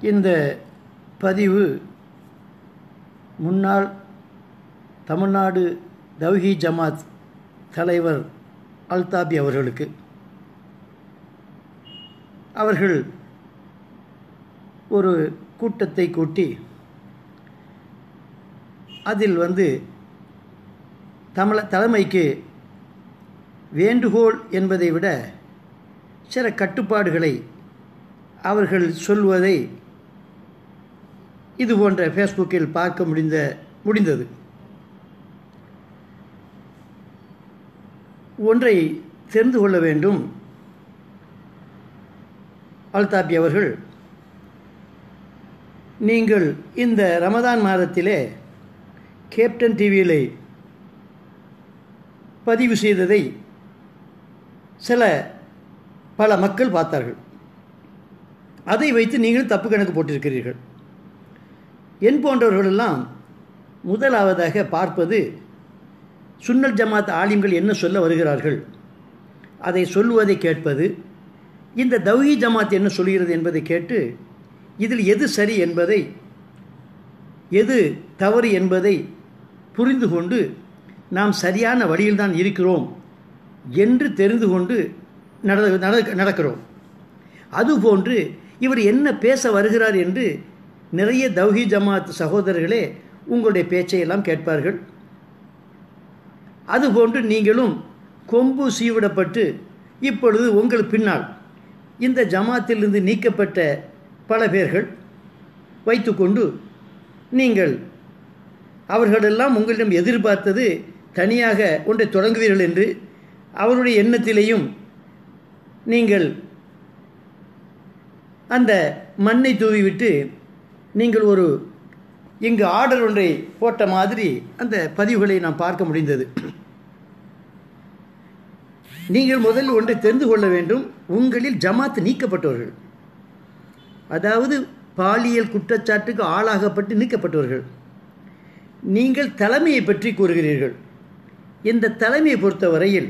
இந்த பதிவு முன்னாள் தமிழ்நாடு தவ்ஹி ஜமாத் தலைவர் அல்தாபி அவர்களுக்கு அவர்கள் ஒரு கூட்டத்தை கூட்டி அதில் வந்து தமிழ தலைமைக்கு வேண்டுகோள் என்பதை விட சில கட்டுப்பாடுகளை அவர்கள் சொல்வதை இது போன்ற ஃபேஸ்புக்கில் பார்க்க முடிந்த முடிந்தது ஒன்றை தெரிந்து கொள்ள வேண்டும் அல்தாபி அவர்கள் நீங்கள் இந்த ரமதான் மாதத்திலே கேப்டன் டிவியிலே பதிவு செய்ததை சில பல மக்கள் பார்த்தார்கள் அதை வைத்து நீங்கள் தப்பு கணக்கு போட்டிருக்கிறீர்கள் என் போன்றவர்களெல்லாம் முதலாவதாக பார்ப்பது சுன்னல் ஜமாத் ஆலிம்கள் என்ன சொல்ல வருகிறார்கள் அதை சொல்லுவதை கேட்பது இந்த தௌஹி ஜமாத் என்ன சொல்கிறது என்பதை கேட்டு இதில் எது சரி என்பதை எது தவறு என்பதை புரிந்து கொண்டு நாம் சரியான வழியில்தான் இருக்கிறோம் என்று தெரிந்து கொண்டு நட நடக்கிறோம் அதுபோன்று இவர் என்ன பேச வருகிறார் என்று நிறைய தௌஹி ஜமாத் சகோதரர்களே உங்களுடைய பேச்சையெல்லாம் கேட்பார்கள் அதுபோன்று நீங்களும் கொம்பு சீவிடப்பட்டு இப்பொழுது உங்கள் பின்னால் இந்த ஜமாத்திலிருந்து நீக்கப்பட்ட பல பேர்கள் வைத்துக்கொண்டு நீங்கள் அவர்களெல்லாம் உங்களிடம் எதிர்பார்த்தது தனியாக ஒன்றை தொடங்குவீர்கள் என்று அவருடைய எண்ணத்திலேயும் நீங்கள் அந்த மண்ணை தூவிவிட்டு நீங்கள் ஒரு இங்கு ஆர்டர் ஒன்றை போட்ட மாதிரி அந்த பதிவுகளை நாம் பார்க்க முடிந்தது நீங்கள் முதல் ஒன்றை தெரிந்து கொள்ள வேண்டும் உங்களில் ஜமாத் நீக்கப்பட்டவர்கள் அதாவது பாலியல் குற்றச்சாட்டுக்கு ஆளாகப்பட்டு நீக்கப்பட்டவர்கள் நீங்கள் தலைமையை பற்றி கூறுகிறீர்கள் இந்த தலைமையை பொறுத்தவரையில்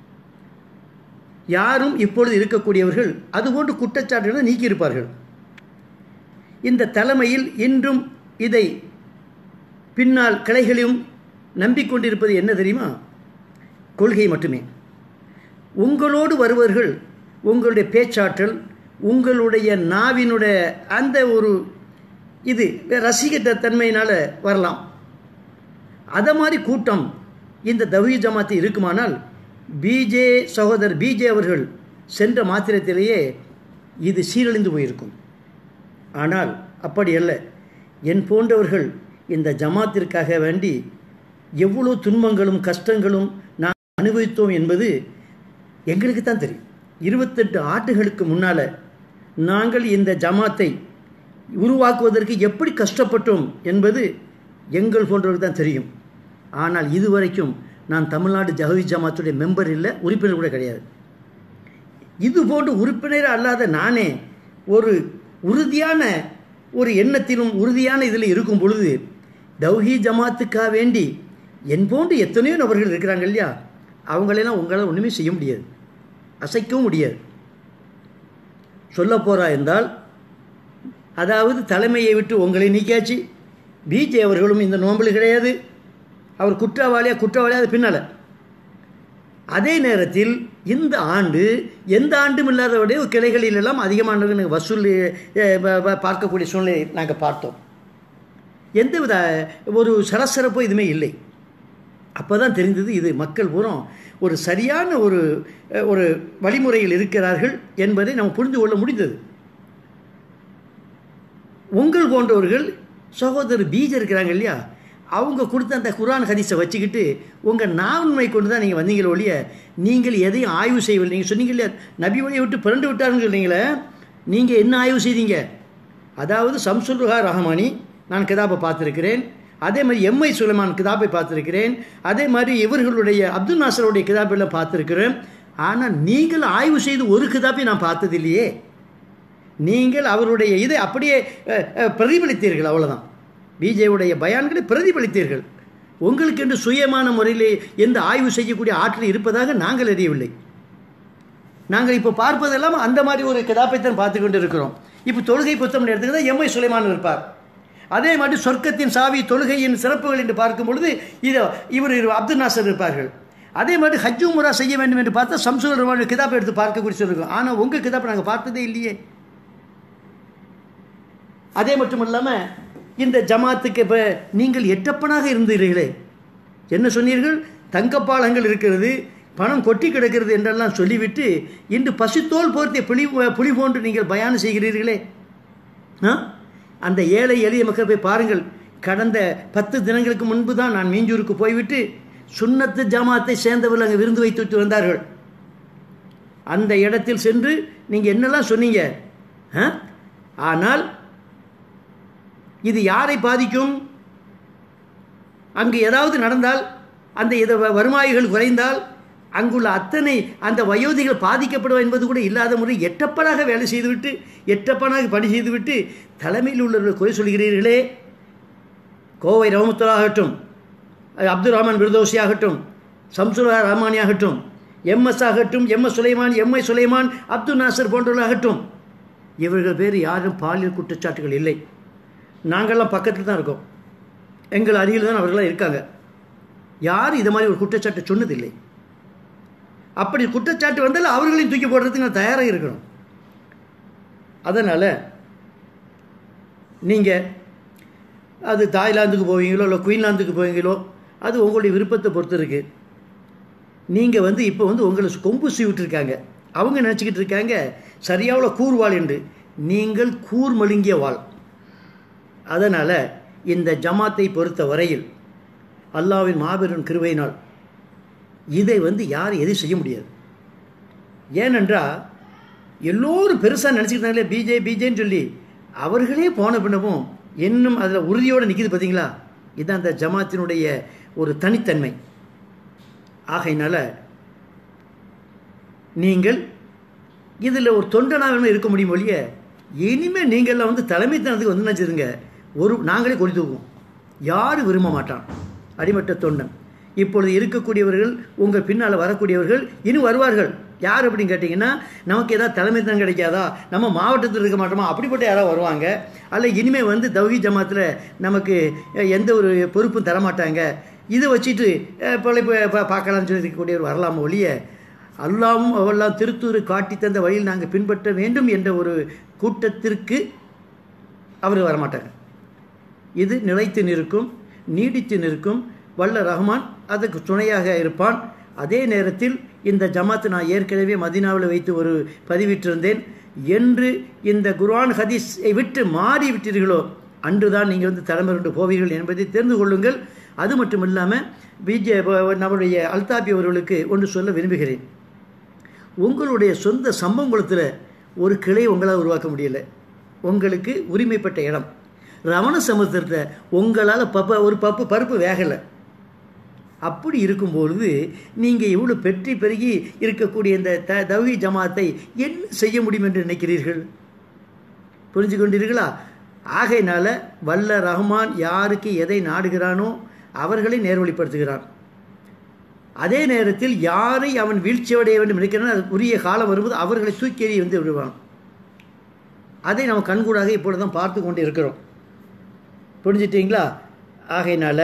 யாரும் இப்பொழுது இருக்கக்கூடியவர்கள் அதுபோன்று குற்றச்சாட்டுகளை நீக்கியிருப்பார்கள் இந்த தலைமையில் இன்றும் இதை பின்னால் கிளைகளையும் நம்பிக்கொண்டிருப்பது என்ன தெரியுமா கொள்கை மட்டுமே உங்களோடு வருவர்கள் உங்களுடைய பேச்சாற்றல் உங்களுடைய நாவினுடைய அந்த ஒரு இது ரசிகட்ட தன்மையினால் வரலாம் அதை மாதிரி கூட்டம் இந்த தவி ஜமாத்து இருக்குமானால் பிஜே சகோதரர் பிஜே அவர்கள் சென்ற மாத்திரத்திலேயே இது சீரழிந்து போயிருக்கும் ஆனால் அப்படி அல்ல என் போன்றவர்கள் இந்த ஜமாத்திற்காக வேண்டி எவ்வளோ துன்பங்களும் கஷ்டங்களும் நான் அனுபவித்தோம் என்பது எங்களுக்கு தான் தெரியும் இருபத்தெட்டு ஆண்டுகளுக்கு முன்னால் நாங்கள் இந்த ஜமாத்தை உருவாக்குவதற்கு எப்படி கஷ்டப்பட்டோம் என்பது எங்கள் போன்றவர்கள் தான் தெரியும் ஆனால் இதுவரைக்கும் நான் தமிழ்நாடு ஜஹவி ஜமாத்துடைய மெம்பர் இல்லை உறுப்பினர் கூட கிடையாது இது போன்று உறுப்பினர் அல்லாத நானே ஒரு உறுதியான ஒரு எண்ணத்திலும் உறுதியான இதில் இருக்கும் பொழுது தௌஹி ஜமாத்துக்காக வேண்டி என் போன்று எத்தனையோ நபர்கள் இருக்கிறாங்க இல்லையா அவங்களெல்லாம் உங்களால் ஒன்றுமே செய்ய முடியாது அசைக்கவும் முடியாது சொல்ல போகிறா என்றால் அதாவது தலைமையை விட்டு உங்களை நீக்கியாச்சு பிஜே அவர்களும் இந்த நோம்பில் கிடையாது அவர் குற்றவாளியா குற்றவாளியாக பின்னால் அதே நேரத்தில் இந்த ஆண்டு எந்த ஆண்டும் இல்லாதவுடைய கிளைகளில் எல்லாம் அதிகமான வசூல் பார்க்கக்கூடிய சூழ்நிலை நாங்கள் பார்த்தோம் எந்தவித ஒரு சரசரப்போ இதுவுமே இல்லை அப்போ தான் தெரிந்தது இது மக்கள் பூரம் ஒரு சரியான ஒரு ஒரு வழிமுறையில் இருக்கிறார்கள் என்பதை நம்ம புரிந்து கொள்ள முடிந்தது உங்கள் போன்றவர்கள் சகோதரர் பீஜ் இருக்கிறாங்க இல்லையா அவங்க கொடுத்த அந்த குரான் ஹதீஸை வச்சுக்கிட்டு உங்கள் நாவன்மை கொண்டு தான் நீங்கள் வந்தீங்களே ஒழிய நீங்கள் எதையும் ஆய்வு செய்யவில்லை நீங்கள் சொன்னீங்க இல்லையா நபி வழியை விட்டு பிறண்டு விட்டாருன்னு சொன்னீங்களே நீங்கள் என்ன ஆய்வு செய்தீங்க அதாவது சம்சுல்ஹா ரஹமானி நான் கிதாபை பார்த்துருக்கிறேன் அதே மாதிரி எம்ஐ சுலைமான் கிதாபை பார்த்துருக்கிறேன் அதே மாதிரி இவர்களுடைய அப்துல் நாசருடைய கிதாபெல்லாம் பார்த்துருக்கிறேன் ஆனால் நீங்கள் ஆய்வு செய்து ஒரு கிதாபை நான் பார்த்தது இல்லையே நீங்கள் அவருடைய இதை அப்படியே பிரதிபலித்தீர்கள் அவ்வளோதான் பிஜேவுடைய பயான்களை பிரதிபலித்தீர்கள் உங்களுக்கு என்று சுயமான முறையில் எந்த ஆய்வு செய்யக்கூடிய ஆற்றல் இருப்பதாக நாங்கள் அறியவில்லை நாங்கள் இப்போ பார்ப்பதெல்லாம் அந்த மாதிரி ஒரு கிதாப்பைத்தான் பார்த்து கொண்டு இருக்கிறோம் இப்போ தொழுகை புத்தகம் எடுத்துக்கிட்டா எம்ஐ சுலைமான் இருப்பார் அதே மாதிரி சொர்க்கத்தின் சாவி தொழுகையின் சிறப்புகள் என்று பார்க்கும் பொழுது இது இவர் அப்துல் நாசர் இருப்பார்கள் அதே மாதிரி ஹஜ்ஜு முரா செய்ய வேண்டும் என்று பார்த்தா சம்சுல் ரஹ்மான் கிதாப்பை எடுத்து பார்க்கக்கூடிய சொல்லிருக்கோம் ஆனால் உங்கள் கிதாப்பை நாங்கள் பார்த்ததே இல்லையே அதே மட்டும் இல்லாமல் இந்த ஜமாத்துக்கு இப்போ நீங்கள் எட்டப்பனாக இருந்தீர்களே என்ன சொன்னீர்கள் தங்கப்பாலங்கள் இருக்கிறது பணம் கொட்டி கிடக்கிறது என்றெல்லாம் சொல்லிவிட்டு இன்று பசுத்தோல் போர்த்திய புலி புலி போன்று நீங்கள் பயானம் செய்கிறீர்களே ஆ அந்த ஏழை எளிய மக்கள் போய் பாருங்கள் கடந்த பத்து தினங்களுக்கு முன்பு தான் நான் மீஞ்சூருக்கு போய்விட்டு சுன்னத்து ஜமாத்தை சேர்ந்தவர்கள் அங்கே விருந்து வைத்து விட்டு வந்தார்கள் அந்த இடத்தில் சென்று நீங்கள் என்னெல்லாம் சொன்னீங்க ஆ? ஆனால் இது யாரை பாதிக்கும் அங்கு ஏதாவது நடந்தால் அந்த இத வருமாயிகள் குறைந்தால் அங்குள்ள அத்தனை அந்த வயோதிகள் பாதிக்கப்படும் என்பது கூட இல்லாத முறை எட்டப்பனாக வேலை செய்துவிட்டு எட்டப்பனாக பணி செய்துவிட்டு தலைமையில் உள்ளவர்கள் குறை சொல்கிறீர்களே கோவை ரஹமத்துல்லா ஆகட்டும் அப்துல் ரஹ்மான் விருதோசி ஆகட்டும் சம்சுல்லா ரஹ்மானி ஆகட்டும் எம்எஸ் ஆகட்டும் எம்எஸ் சுலைமான் எம்ஐ சுலைமான் அப்துல் நாசர் போன்றவர்கள் ஆகட்டும் இவர்கள் பேர் யாரும் பாலியல் குற்றச்சாட்டுகள் இல்லை நாங்கள்லாம் பக்கத்தில் தான் இருக்கோம் எங்கள் அருகில் தான் அவர்களாம் இருக்காங்க யாரும் இது மாதிரி ஒரு குற்றச்சாட்டு சொன்னதில்லை அப்படி குற்றச்சாட்டு வந்தால் அவர்களையும் தூக்கி போடுறதுக்கு நான் தயாராக இருக்கணும் அதனால் நீங்கள் அது தாய்லாந்துக்கு போவீங்களோ இல்லை குயின்லாந்துக்கு போவீங்களோ அது உங்களுடைய விருப்பத்தை பொறுத்து இருக்கு நீங்கள் வந்து இப்போ வந்து உங்களை கொம்பு சீவிட்டுருக்காங்க அவங்க நினச்சிக்கிட்டு இருக்காங்க சரியாவில் கூர்வாள் என்று நீங்கள் கூர் மழுங்கிய வாழ் அதனால் இந்த ஜமாத்தை பொறுத்த வரையில் அல்லாவின் மாபெரும் கிருபையினால் இதை வந்து யாரும் எதுவும் செய்ய முடியாது ஏனென்றால் எல்லோரும் பெருசாக நினச்சிக்கிட்டாங்களே பிஜே பிஜேன்னு சொல்லி அவர்களே போன பின்னமும் இன்னும் அதில் உறுதியோடு நிற்கிது பார்த்தீங்களா இதுதான் அந்த ஜமாத்தினுடைய ஒரு தனித்தன்மை ஆகையினால நீங்கள் இதில் ஒரு தொண்டனாக இருக்க முடியும் ஒழிய இனிமேல் நீங்கள்லாம் வந்து தலைமைத்தனத்துக்கு வந்து நினச்சிருங்க ஒரு நாங்களே கொடி தூக்குவோம் யாரும் விரும்ப மாட்டான் அடிமட்ட தொண்டன் இப்பொழுது இருக்கக்கூடியவர்கள் உங்கள் பின்னால் வரக்கூடியவர்கள் இன்னும் வருவார்கள் யார் அப்படின்னு கேட்டிங்கன்னா நமக்கு ஏதாவது தலைமைத்தனம் கிடைக்காதா நம்ம மாவட்டத்தில் இருக்க மாட்டோமா அப்படிப்பட்ட யாராவது வருவாங்க அல்ல இனிமேல் வந்து தௌஹி ஜமாத்தில் நமக்கு எந்த ஒரு பொறுப்பும் தரமாட்டாங்க இதை வச்சுட்டு பிழைப்பு பார்க்கலாம்னு சொல்லி இருக்கக்கூடியவர் வரலாமா ஒழிய அல்லாவும் அவெல்லாம் திருத்தூர் காட்டி தந்த வழியில் நாங்கள் பின்பற்ற வேண்டும் என்ற ஒரு கூட்டத்திற்கு அவர் வரமாட்டாங்க இது நிலைத்து நிற்கும் நீடித்து நிற்கும் வல்ல ரஹ்மான் அதுக்கு துணையாக இருப்பான் அதே நேரத்தில் இந்த ஜமாத்து நான் ஏற்கனவே மதினாவில் வைத்து ஒரு பதிவிட்டிருந்தேன் என்று இந்த குர்ஆன் ஹதீஸை விட்டு மாறி விட்டீர்களோ அன்றுதான் நீங்கள் வந்து தலைமை கொண்டு போவீர்கள் என்பதை தெரிந்து கொள்ளுங்கள் அது மட்டும் இல்லாமல் பிஜே நம்முடைய அல்தாபி அவர்களுக்கு ஒன்று சொல்ல விரும்புகிறேன் உங்களுடைய சொந்த சம்பவங்குளத்தில் ஒரு கிளை உங்களால் உருவாக்க முடியல உங்களுக்கு உரிமைப்பட்ட இடம் ரமண சமுத்திரத்தை உங்களால் பப்ப ஒரு பப்பு பருப்பு வேகலை அப்படி இருக்கும்பொழுது நீங்கள் இவ்வளோ பெற்றி பெருகி இருக்கக்கூடிய இந்த த தவி ஜமாத்தை என்ன செய்ய முடியும் என்று நினைக்கிறீர்கள் புரிஞ்சு கொண்டீர்களா ஆகையினால வல்ல ரஹ்மான் யாருக்கு எதை நாடுகிறானோ அவர்களை நேர்வழிப்படுத்துகிறான் அதே நேரத்தில் யாரை அவன் வீழ்ச்சியடைய வேண்டும் நினைக்கிறானோ அது உரிய காலம் வரும்போது அவர்களை தூக்கி எறிய வந்து விடுவான் அதை நம்ம கண்கூடாக இப்பொழுது தான் பார்த்து கொண்டு இருக்கிறோம் புரிஞ்சிட்டிங்களா ஆகையினால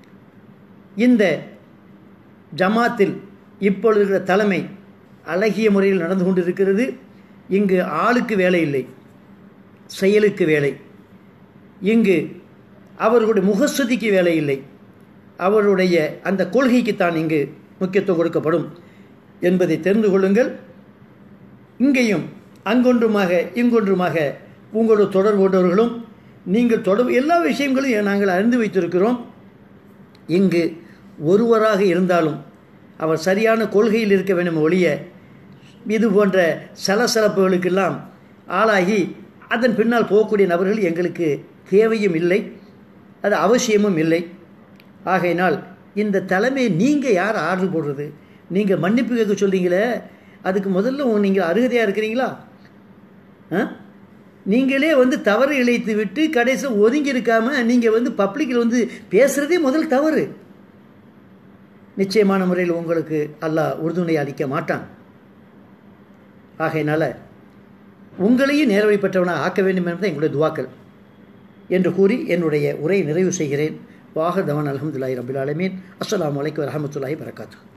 இந்த ஜமாத்தில் இப்பொழுது இருக்கிற தலைமை அழகிய முறையில் நடந்து கொண்டிருக்கிறது இங்கு ஆளுக்கு வேலை இல்லை செயலுக்கு வேலை இங்கு அவர்களுடைய முகஸ்துதிக்கு வேலை இல்லை அவருடைய அந்த கொள்கைக்குத்தான் இங்கு முக்கியத்துவம் கொடுக்கப்படும் என்பதை தெரிந்து கொள்ளுங்கள் இங்கேயும் அங்கொன்றுமாக இங்கொன்றுமாக உங்களோட தொடர்பு கொண்டவர்களும் நீங்கள் தொடர்பு எல்லா விஷயங்களையும் நாங்கள் அறிந்து வைத்திருக்கிறோம் இங்கு ஒருவராக இருந்தாலும் அவர் சரியான கொள்கையில் இருக்க வேண்டும் ஒழிய இது போன்ற சலசலப்புகளுக்கெல்லாம் ஆளாகி அதன் பின்னால் போகக்கூடிய நபர்கள் எங்களுக்கு தேவையும் இல்லை அது அவசியமும் இல்லை ஆகையினால் இந்த தலைமையை நீங்கள் யார் ஆர்டர் போடுறது நீங்கள் மன்னிப்பு கேட்க சொல்கிறீங்களே அதுக்கு முதல்ல நீங்கள் அருகதையாக இருக்கிறீங்களா ஆ நீங்களே வந்து தவறு இழைத்து விட்டு கடைசியில் ஒதுங்கி இருக்காமல் நீங்கள் வந்து பப்ளிக்கில் வந்து பேசுகிறதே முதல் தவறு நிச்சயமான முறையில் உங்களுக்கு அல்லாஹ் உறுதுணை அளிக்க மாட்டான் ஆகையினால உங்களையும் நேர்வழி பெற்றவனாக ஆக்க வேண்டும் என்பது எங்களுடைய துவாக்கள் என்று கூறி என்னுடைய உரையை நிறைவு செய்கிறேன் வாகர் தவான் அலமதுல்லாஹி ரபுல் ஆலமீன் அஸ்ஸலாமு அலைக்கும் வரஹமத்துல்லாஹி வரகாத்து